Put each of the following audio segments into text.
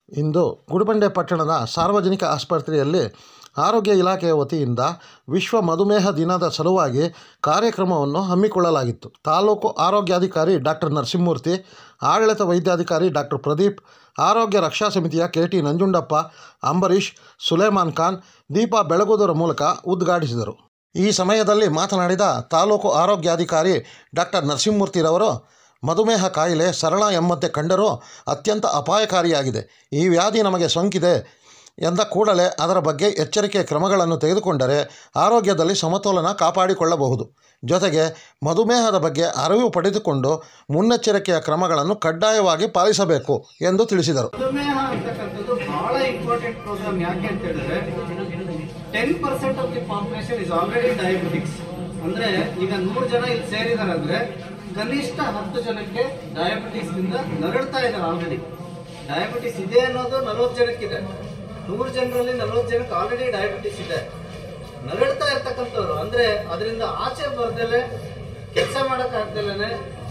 ಇಂದು ಗುಡಿಬಂಡೆ ಪಟ್ಟಣದ ಸಾರ್ವಜನಿಕ ಆಸ್ಪತ್ರೆಯಲ್ಲಿ ಆರೋಗ್ಯ ಇಲಾಖೆಯ ವತಿಯಿಂದ ವಿಶ್ವ ಮಧುಮೇಹ ದಿನದ ಸಲುವಾಗಿ ಕಾರ್ಯಕ್ರಮವನ್ನು ಹಮ್ಮಿಕೊಳ್ಳಲಾಗಿತ್ತು ತಾಲೂಕು ಆರೋಗ್ಯಾಧಿಕಾರಿ ಡಾಕ್ಟರ್ ನರಸಿಂಹಮೂರ್ತಿ ಆಡಳಿತ ವೈದ್ಯಾಧಿಕಾರಿ ಡಾಕ್ಟರ್ ಪ್ರದೀಪ್ ಆರೋಗ್ಯ ರಕ್ಷಾ ಸಮಿತಿಯ ಕೆ ಟಿ ನಂಜುಂಡಪ್ಪ ಅಂಬರೀಷ್ ಸುಲೇಮಾನ್ ಖಾನ್ ದೀಪ ಬೆಳಗುವುದರ ಮೂಲಕ ಉದ್ಘಾಟಿಸಿದರು ಈ ಸಮಯದಲ್ಲಿ ಮಾತನಾಡಿದ ತಾಲೂಕು ಆರೋಗ್ಯಾಧಿಕಾರಿ ಡಾಕ್ಟರ್ ನರಸಿಂಹಮೂರ್ತಿರವರು ಮಧುಮೇಹ ಕಾಯಿಲೆ ಸರಳ ಎಂಬಂತೆ ಕಂಡರೂ ಅತ್ಯಂತ ಅಪಾಯಕಾರಿಯಾಗಿದೆ ಈ ವ್ಯಾಧಿ ನಮಗೆ ಸೋಂಕಿದೆ ಎಂದ ಕೂಡಲೇ ಅದರ ಬಗ್ಗೆ ಎಚ್ಚರಿಕೆ ಕ್ರಮಗಳನ್ನು ತೆಗೆದುಕೊಂಡರೆ ಆರೋಗ್ಯದಲ್ಲಿ ಸಮತೋಲನ ಕಾಪಾಡಿಕೊಳ್ಳಬಹುದು ಜೊತೆಗೆ ಮಧುಮೇಹದ ಬಗ್ಗೆ ಅರಿವು ಪಡೆದುಕೊಂಡು ಮುನ್ನೆಚ್ಚರಿಕೆಯ ಕ್ರಮಗಳನ್ನು ಕಡ್ಡಾಯವಾಗಿ ಪಾಲಿಸಬೇಕು ಎಂದು ತಿಳಿಸಿದರು ಮಧುಮೇಹ ಅಂತಕ್ಕಂಥದ್ದು ಬಹಳ ಇಂಪಾರ್ಟೆಂಟ್ ಪ್ರೋಗ್ರಾಮ್ ಯಾಕೆ ಅಂತ ಹೇಳಿದ್ರೆ ten percent of the population is already diabetics ಅಂದ್ರೆ ಈಗ ನೂರು ಜನ ಇಲ್ಲಿ ಸೇರಿದಾರೆ ಅಂದ್ರೆ ಕನಿಷ್ಠ ಹತ್ತು ಜನಕ್ಕೆ ಡಯಾಬಿಟಿಸ್ ನಿಂದ ನರಳ್ತಾ ಇದ್ದಾರೆ ಆಲ್ರೆಡಿ ಡಯಾಬಿಟಿಸ್ ಇದೆ ಅನ್ನೋದು ನಲವತ್ತು ಜನಕ್ಕಿದೆ ನೂರು ಜನರಲ್ಲಿ ನಲವತ್ತು ಜನಕ್ಕೆ ಆಲ್ರೆಡಿ ಡಯಾಬಿಟಿಸ್ ಇದೆ ನರಳ್ತಾ ಇರ್ತಕ್ಕಂಥವ್ರು ಅಂದ್ರೆ ಅದರಿಂದ ಆಚೆ ಬರ್ದಲೆ ಕೆಲಸ ಮಾಡಕ್ ಆಗ್ದಲೇನೆ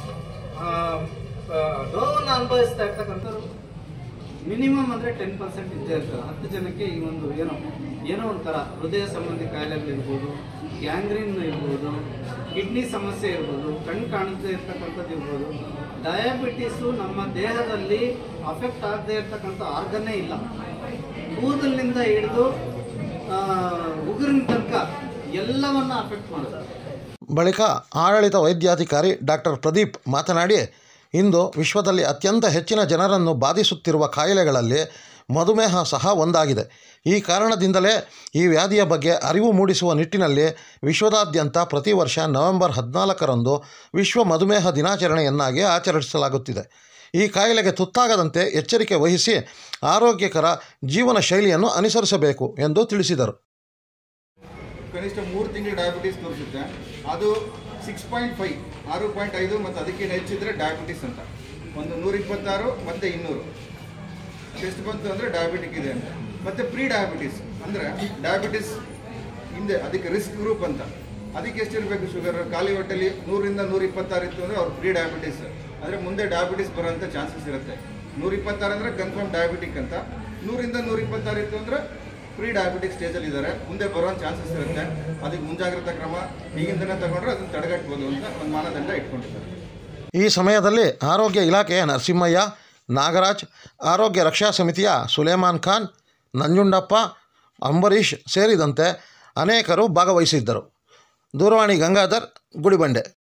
ನೋವನ್ನು ಅನುಭವಿಸ್ತಾ ಇರ್ತಕ್ಕಂಥವ್ರು ಮಿನಿಮಮ್ ಅಂದ್ರೆ ಟೆನ್ ಪರ್ಸೆಂಟ್ ಇದ್ದೇ ಇರ್ತಾರೆ ಹತ್ತು ಜನಕ್ಕೆ ಈ ಒಂದು ಏನೋ ಏನೋ ಒಂಥರ ಹೃದಯ ಸಂಬಂಧಿ ಕಾಯಿಲೆಗಳಿರ್ಬೋದು ಗ್ಯಾಂಗ್ರೀನ್ ಇರ್ಬೋದು ಕಿಡ್ನಿ ಸಮಸ್ಯೆ ಇರ್ಬೋದು ಕಣ್ಣು ಕಾಣದೇ ಇರ್ತಕ್ಕಂಥದ್ದು ಇರ್ಬೋದು ಡಯಾಬಿಟಿಸು ನಮ್ಮ ದೇಹದಲ್ಲಿ ಅಫೆಕ್ಟ್ ಆಗದೆ ಇರ್ತಕ್ಕಂಥ ಆರ್ಗನ್ನೇ ಇಲ್ಲ ಕೂದಲಿನಿಂದ ಹಿಡಿದು ಉಗುರಿನ ತನಕ ಎಲ್ಲವನ್ನ ಅಫೆಕ್ಟ್ ಮಾಡುತ್ತೆ ಬಳಿಕ ಆಡಳಿತ ವೈದ್ಯಾಧಿಕಾರಿ ಡಾಕ್ಟರ್ ಪ್ರದೀಪ್ ಮಾತನಾಡಿ ಇಂದು ವಿಶ್ವದಲ್ಲಿ ಅತ್ಯಂತ ಹೆಚ್ಚಿನ ಜನರನ್ನು ಬಾಧಿಸುತ್ತಿರುವ ಕಾಯಿಲೆಗಳಲ್ಲಿ ಮಧುಮೇಹ ಸಹ ಒಂದಾಗಿದೆ ಈ ಕಾರಣದಿಂದಲೇ ಈ ವ್ಯಾಧಿಯ ಬಗ್ಗೆ ಅರಿವು ಮೂಡಿಸುವ ನಿಟ್ಟಿನಲ್ಲಿ ವಿಶ್ವದಾದ್ಯಂತ ಪ್ರತಿ ವರ್ಷ ನವೆಂಬರ್ ಹದಿನಾಲ್ಕರಂದು ವಿಶ್ವ ಮಧುಮೇಹ ದಿನಾಚರಣೆಯನ್ನಾಗಿ ಆಚರಿಸಲಾಗುತ್ತಿದೆ ಈ ಕಾಯಿಲೆಗೆ ತುತ್ತಾಗದಂತೆ ಎಚ್ಚರಿಕೆ ವಹಿಸಿ ಆರೋಗ್ಯಕರ ಜೀವನ ಶೈಲಿಯನ್ನು ಅನುಸರಿಸಬೇಕು ಎಂದು ತಿಳಿಸಿದರು ಕನಿಷ್ಠ ಮೂರು ತಿಂಗಳು ಡಯಾಬಿಟಿಸ್ ತೋರಿಸುತ್ತೆ ಅದು ಸಿಕ್ಸ್ ಪಾಯಿಂಟ್ ಫೈವ್ ಆರು ಪಾಯಿಂಟ್ ಐದು ಮತ್ತು ಅದಕ್ಕಿಂತ ಹೆಚ್ಚಿದ್ರೆ ಡಯಾಬಿಟಿಸ್ ಅಂತ ಒಂದು ನೂರ ಇಪ್ಪತ್ತಾರು ಮತ್ತು ಇನ್ನೂರು ಎಷ್ಟು ಬಂತು ಅಂದರೆ ಡಯಾಬಿಟಿಕ್ ಇದೆ ಅಂತ ಮತ್ತು ಪ್ರೀ ಡಯಾಬಿಟಿಸ್ ಅಂದರೆ ಡಯಾಬಿಟಿಸ್ ಹಿಂದೆ ಅದಕ್ಕೆ ರಿಸ್ಕ್ ಗ್ರೂಪ್ ಅಂತ ಅದಕ್ಕೆ ಎಷ್ಟಿರಬೇಕು ಶುಗರ್ ಖಾಲಿ ಹೊಟ್ಟೆಲಿ ನೂರಿಂದ ನೂರ ಇಪ್ಪತ್ತಾರು ಇತ್ತು ಅಂದರೆ ಅವ್ರು ಪ್ರೀ ಡಯಾಬಿಟಿಸ್ ಅಂದರೆ ಮುಂದೆ ಡಯಾಬಿಟಿಸ್ ಬರೋಂಥ ಚಾನ್ಸಸ್ ಇರುತ್ತೆ ನೂರ ಇಪ್ಪತ್ತಾರು ಅಂದರೆ ಕನ್ಫರ್ಮ್ ಡಯಾಬಿಟಿಕ್ ಅಂತ ನೂರಿಂದ ನೂರ ಇಪ್ಪತ್ತಾರು ಇತ್ತು ಅಂದರೆ ಪ್ರೀ ಡಯಾಬಿಟಿಕ್ ಸ್ಟೇಜಲ್ಲಿ ಇದ್ದಾರೆ ಮುಂದೆ ಬರೋ ಚಾನ್ಸಸ್ ಇರುತ್ತೆ ಅದಕ್ಕೆ ಮುಂಜಾಗ್ರತಾ ಕ್ರಮ ಈಗಿಂದನೇ ತಗೊಂಡ್ರೆ ಅದನ್ನು ತಡೆಗಟ್ಬೋದು ಅಂತ ಒಂದು ಮಾನದಂಡ ಇಟ್ಕೊಂಡಿದ್ದಾರೆ ಈ ಸಮಯದಲ್ಲಿ ಆರೋಗ್ಯ ಇಲಾಖೆಯ ನರಸಿಂಹಯ್ಯ ನಾಗರಾಜ್ ಆರೋಗ್ಯ ರಕ್ಷಾ ಸಮಿತಿಯ ಸುಲೇಮಾನ್ ಖಾನ್ ನಂಜುಂಡಪ್ಪ ಅಂಬರೀಷ್ ಸೇರಿದಂತೆ ಅನೇಕರು ಭಾಗವಹಿಸಿದ್ದರು ದೂರವಾಣಿ ಗಂಗಾಧರ್ ಗುಡಿಬಂಡೆ